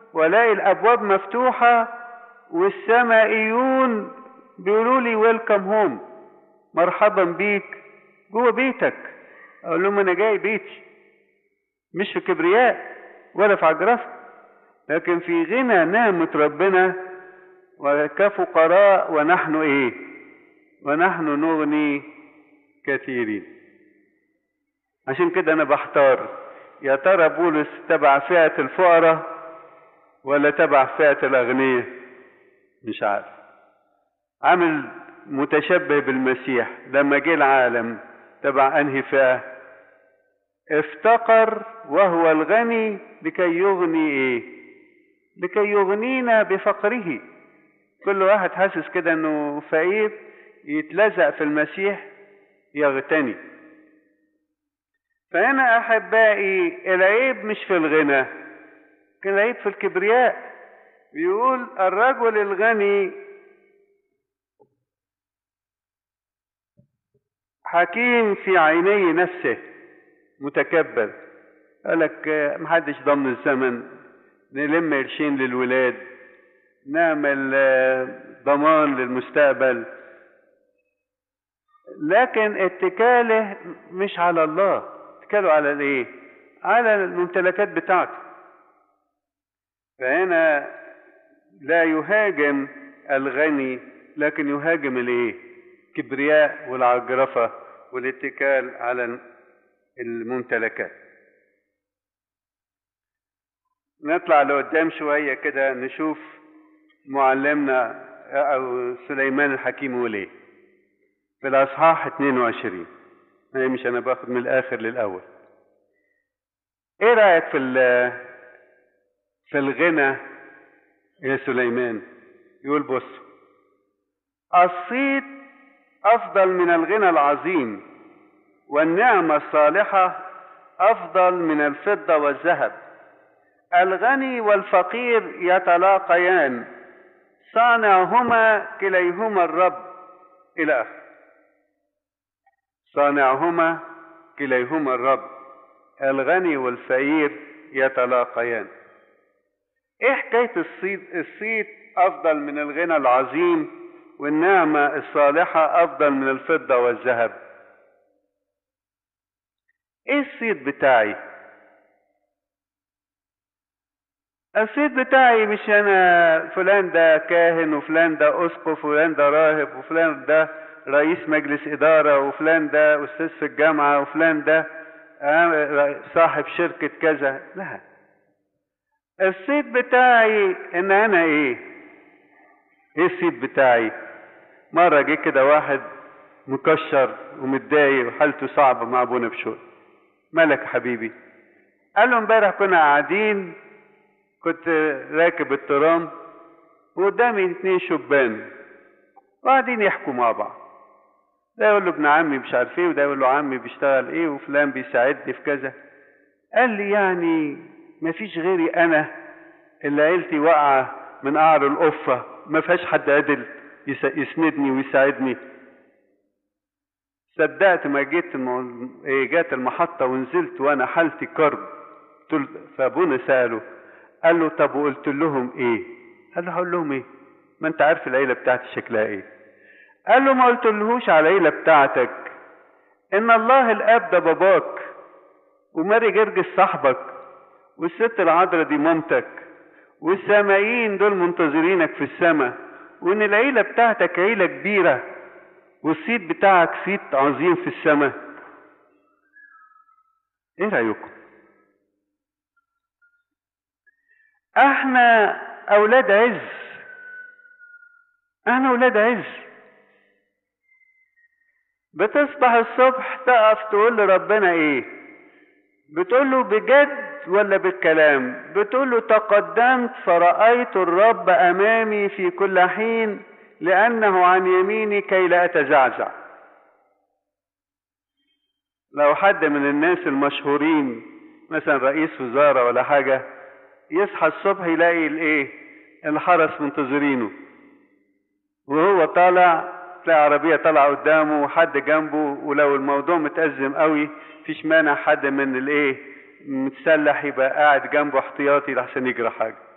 والاقي الابواب مفتوحه والسمائيون بيقولوا لي ويلكم هوم مرحبا بيك جوه بيتك اقول لهم انا جاي بيتي مش في كبرياء ولا في عجرفه لكن في غنى نعمه ربنا وكفقراء ونحن ايه ونحن نغني كثيرين عشان كده انا بحتار يا ترى بولس تبع فئة الفقراء ولا تبع فئة الأغنياء مش عارف عامل متشبه بالمسيح لما جه العالم تبع أنهي فئة افتقر وهو الغني لكي يغني ايه لكي يغنينا بفقره كل واحد حاسس كده انه فقير يتلزق في المسيح يغتني فهنا احبائي العيب مش في الغنى كان العيب في الكبرياء بيقول الرجل الغني حكيم في عيني نفسه متكبر قالك محدش ضمن الزمن نلم قرشين للولاد نعمل ضمان للمستقبل لكن اتكاله مش على الله اتكاله على الايه على الممتلكات بتاعته فهنا لا يهاجم الغني لكن يهاجم الايه كبرياء والعجرفة والاتكال على الممتلكات نطلع لقدام شوية كده نشوف معلمنا أو سليمان الحكيم يقول إيه في الأصحاح 22 هي مش أنا باخد من الآخر للأول إيه رأيك في في الغنى يا سليمان يقول بص الصيت أفضل من الغنى العظيم والنعمة الصالحة أفضل من الفضة والذهب الغني والفقير يتلاقيان صانعهما كليهما الرب إلى آخر صانعهما كليهما الرب الغني والفقير يتلاقيان ايه حكاية الصيت الصيت افضل من الغنى العظيم والنعمة الصالحة افضل من الفضة والذهب ايه الصيت بتاعي الصيت بتاعي مش انا فلان ده كاهن وفلان ده اسقف وفلان ده راهب وفلان ده رئيس مجلس اداره وفلان ده استاذ في الجامعه وفلان ده صاحب شركه كذا لا الصيت بتاعي ان انا ايه ايه الصيت بتاعي مره جه كده واحد مكشر ومتضايق وحالته صعبه مع ابونا بشوي مالك يا حبيبي قال له امبارح كنا قاعدين كنت راكب الترام وقدامي اتنين شبان وقاعدين يحكوا مع بعض ده يقول له ابن عمي مش عارف ايه وده يقول له عمي بيشتغل ايه وفلان بيساعدني في كذا قال لي يعني ما فيش غيري انا اللي عيلتي واقعه من قعر القفه ما فيهاش حد قادر يسندني ويساعدني صدقت ما جيت المو... إيه جات المحطه ونزلت وانا حالتي كرب فابونا ساله قال له طب وقلت لهم ايه قال له هقول لهم ايه ما انت عارف العيله بتاعتي شكلها ايه قال له ما قلتلهوش على العيله بتاعتك ان الله الاب ده باباك وماري جرجس صاحبك والست العذراء دي مامتك والسامعين دول منتظرينك في السماء وان العيله بتاعتك عيله كبيره والصيت بتاعك صيت عظيم في السماء ايه رايكم احنا اولاد عز احنا اولاد عز بتصبح الصبح تقف تقول لربنا ايه بتقول له بجد ولا بالكلام بتقول له تقدمت فرأيت الرب امامي في كل حين لانه عن يميني كي لا اتزعزع لو حد من الناس المشهورين مثلا رئيس وزارة ولا حاجة يصحى الصبح يلاقي الايه الحرس منتظرينه وهو طالع تلاقي عربية طالعة قدامه وحد جنبه ولو الموضوع متأزم قوي فيش مانع حد من الايه متسلح يبقى قاعد جنبه احتياطي لحسن يجرى حاجة